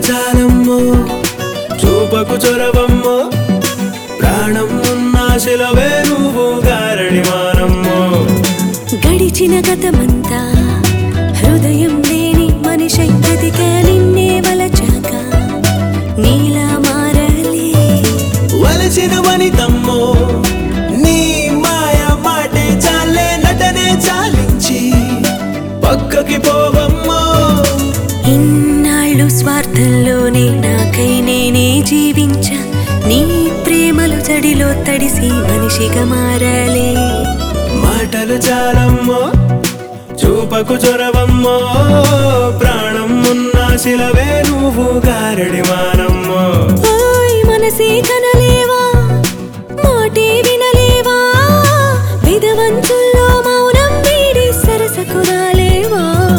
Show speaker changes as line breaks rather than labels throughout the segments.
చాలమ్మో చూపకు చొరవమ్మో ప్రాణం ఉన్నాశిలవే నువ్వు గారడి మానమ్మో
గడిచిన గతమంతా హృదయం లేని మనిషి బ్రతిక నిన్నే వలచాక నీలా మారలే
వలసిన వనితమ్మో నీ మాయ మాటే చాలే నటనే చాలించి పక్కకి పోవమ్మో
ఇన్నాళ్ళు స్వార్థంలోనే నాకై నేనే జీవించా నీ ప్రేమలు చడిలో తడిసి మనిషిగా మారాలే
మాటలు చాలమ్మో చూపకు చొరవమ్మో ప్రాణం ఉన్నాశిలవే నువ్వు గారడి మానమ్మో
ఓయ్ మనసే కనలేవా మాటే వినలేవా విధవంతుల్లో మౌనం వీడి సరసకు రాలేవా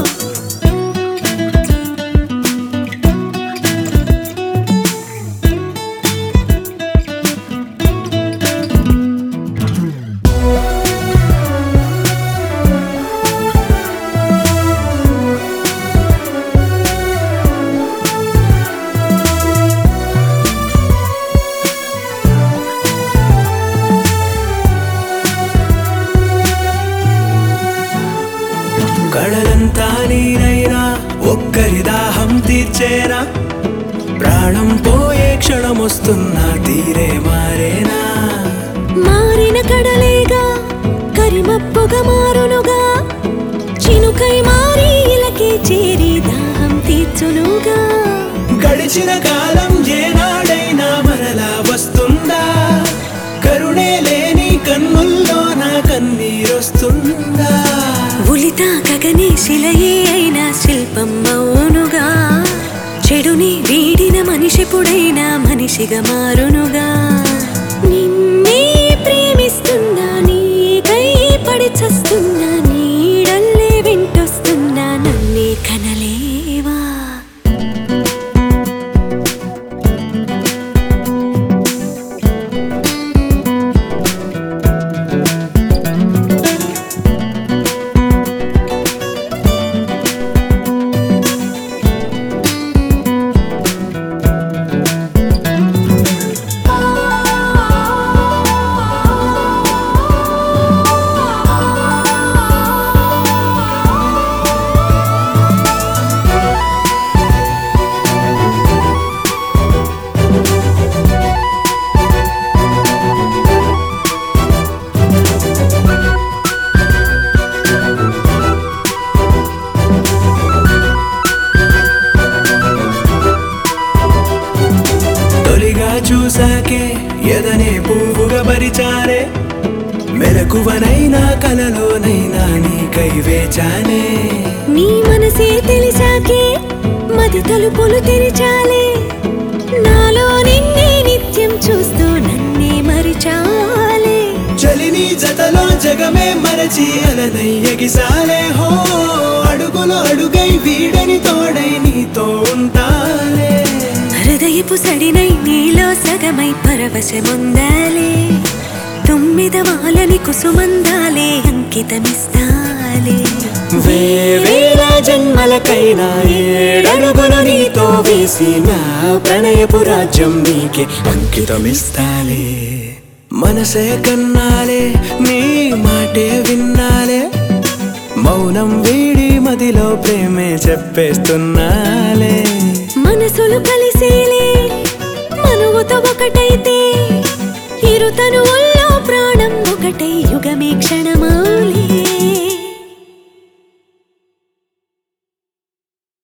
కడలంతా నీరైనా ఒక్కరి దాహం తీర్చేనా ప్రాణం పోయే క్షణం వస్తున్నా తీరే మారేనా
మారిన కడలేగా కరిమప్పుగా మారునుగా చినుకై మారి ఇలకే చేరి దాహం తీర్చునుగా
గడిచిన కాలం ఏనాడైనా మరలా వస్తుందా కరుణే లేని కన్నుల్లో నా కన్నీరొస్తుందా
ఉలితా కగని శిలయే అయిన శిల్పం మౌనుగా చెడుని వీడిన మనిషిపుడైనా మనిషిగా మారునుగా నిన్నే ప్రేమిస్తున్నా నీకై పడి చస్తున్నా నీడల్లే వింటొస్తున్నా నన్నే కనలేవా
తొలిగా చూసాకే ఎదనే పువ్వుగా పరిచారే మెలకువనైనా కలలోనైనా నీకై వేచానే
నీ మనసే తెలిసాకే మది తలుపులు తెరిచాలే నాలో నిన్నే నిత్యం చూస్తూ నన్నే మరిచాలే
చలిని జతలో జగమే మరచి అలనై ఎగిసాలే హో అడుగులో అడుగై వీడని తోడై నీతో ఉంటాలే
హృదయపు సడినై నీలో సగమై పరవశముందాలే తొమ్మిద వాలని కుసుమందాలే అంకితమిస్తాలే
వేవేల జన్మలకైనా ఏడడుగులు నీతో వేసిన ప్రణయపు రాజ్యం నీకే అంకితమిస్తాలే మనసే కన్నాలే నీ మాటే విన్నాలే మౌనం వీడి మదిలో ప్రేమే చెప్పేస్తున్నాలే
మనసులు కలిసేలే